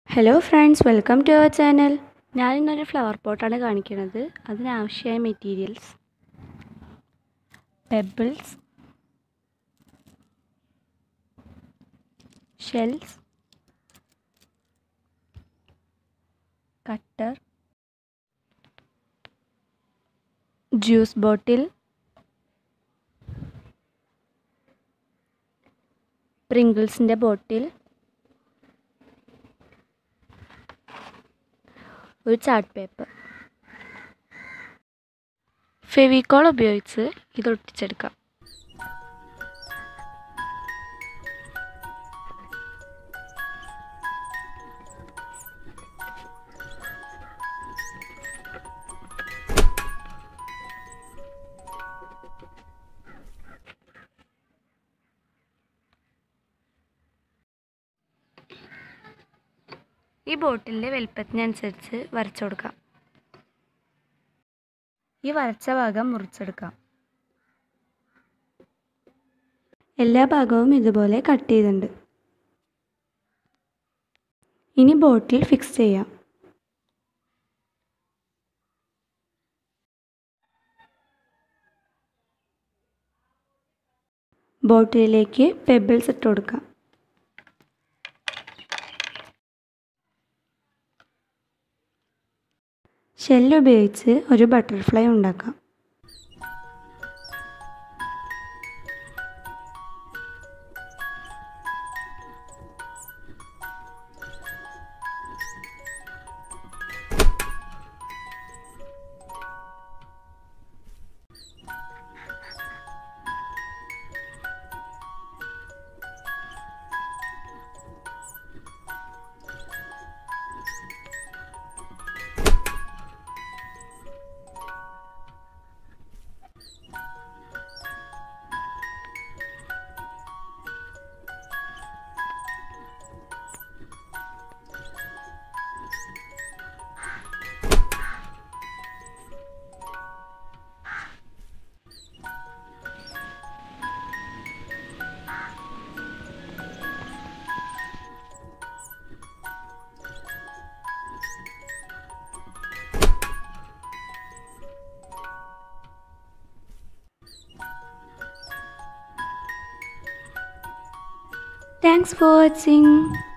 Hello friends welcome to our channel ഞാനിന്നൊരു flower പോട്ടാണ് കാണിക്കുന്നത് അതിനാവശ്യമായ materials pebbles shells cutter juice bottle പ്രിങ്കിൾസിൻ്റെ ബോട്ടിൽ ഒരു ചാർട്ട് പേപ്പർ ഫെവിക്കോൾ ഉപയോഗിച്ച് ഇത് ഒട്ടിച്ചെടുക്കാം ഈ ബോട്ടിലിൻ്റെ വലിപ്പത്തിനനുസരിച്ച് വരച്ചു കൊടുക്കാം ഈ വരച്ച ഭാഗം മുറിച്ചെടുക്കാം എല്ലാ ഭാഗവും ഇതുപോലെ കട്ട് ചെയ്തിട്ടുണ്ട് ഇനി ബോട്ടിൽ ഫിക്സ് ചെയ്യാം ബോട്ടിലേക്ക് പെബിൾസ് ഇട്ട് കൊടുക്കാം ഷെല്ല് ഉപയോഗിച്ച് ഒരു ബട്ടർഫ്ലൈ ഉണ്ടാക്കാം Thanks for watching.